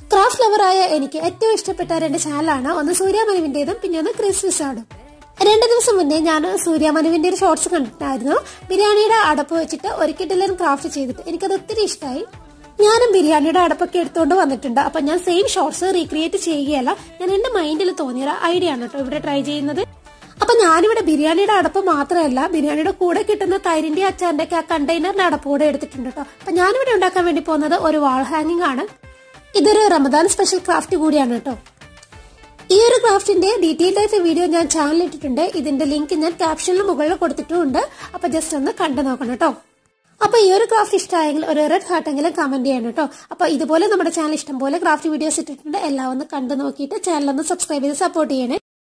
craft ലവറായ എനിക്ക് ഏറ്റവും ഇഷ്ടപ്പെട്ട രണ്ട് ചാനലാണ് ഒന്ന് സൂര്യമനുവിന്റേതും പിന്നെ ഒന്ന് ക്രിസ് വിസാർഡും രണ്ട് ദിവസം മുന്നേ ഞാൻ സൂര്യമനുവിന്റെ ഒരു ഷോർട്സ് കണ്ടിട്ടായിരുന്നു ബിരിയാണിയുടെ അടപ്പ് വെച്ചിട്ട് ഒരു കിഡിലൻ ക്രാഫ്റ്റ് ചെയ്തിട്ട് എനിക്കത് ഒത്തിരി ഇഷ്ടമായി ഞാനും ബിരിയാണിയുടെ അടപ്പൊക്കെ എടുത്തുകൊണ്ട് വന്നിട്ടുണ്ട് അപ്പൊ ഞാൻ സെയിം ഷോർട്സ് റീക്രിയേറ്റ് ചെയ്യുകയല്ല ഞാൻ എന്റെ മൈൻഡിൽ തോന്നിയ ഐഡിയ ആണ് കേട്ടോ ഇവിടെ ട്രൈ ചെയ്യുന്നത് അപ്പൊ ഞാനിവിടെ ബിരിയാണിയുടെ അടപ്പ് മാത്രമല്ല ബിരിയാണിയുടെ കൂടെ കിട്ടുന്ന തൈരിന്റെ അച്ചാറിന്റെ ഒക്കെ ആ കണ്ടെയ്നറിന്റെ അടപ്പ് കൂടെ എടുത്തിട്ടുണ്ട് കേട്ടോ അപ്പൊ ഞാനിവിടെ ഉണ്ടാക്കാൻ വേണ്ടി പോകുന്നത് ഒരു വാൾ ഹാങ്ങിങ് ആണ് ഇതൊരു റമദാൻ സ്പെഷ്യൽ ക്രാഫ്റ്റ് കൂടിയാണ് കേട്ടോ ഈ ഒരു ക്രാഫ്റ്റിന്റെ ഡീറ്റെയിൽഡ് ആയിട്ട് വീഡിയോ ഞാൻ ചാനലിൽ ഇട്ടിട്ടുണ്ട് ഇതിന്റെ ലിങ്ക് ഞാൻ ക്യാപ്ഷനിൽ മുകളിൽ കൊടുത്തിട്ടുമുണ്ട് അപ്പൊ ജസ്റ്റ് ഒന്ന് കണ്ടു നോക്കണം കേട്ടോ അപ്പൊ ഈ ഒരു ക്രാഫ്റ്റ് ഇഷ്ടമായെങ്കിൽ ഒരു റെഡ് ഹാർട്ടെങ്കിലും കമന്റ് ചെയ്യണം കേട്ടോ അപ്പൊ ഇതുപോലെ നമ്മുടെ ചാനൽ ഇഷ്ടംപോലെ ക്രാഫ്റ്റ് വീഡിയോസ് ഇട്ടിട്ടുണ്ട് എല്ലാം ഒന്ന് കണ്ടു നോക്കിയിട്ട് ചാനൽ ഒന്ന് സബ്സ്ക്രൈബ് ചെയ്ത് സപ്പോർട്ട് ചെയ്യണേ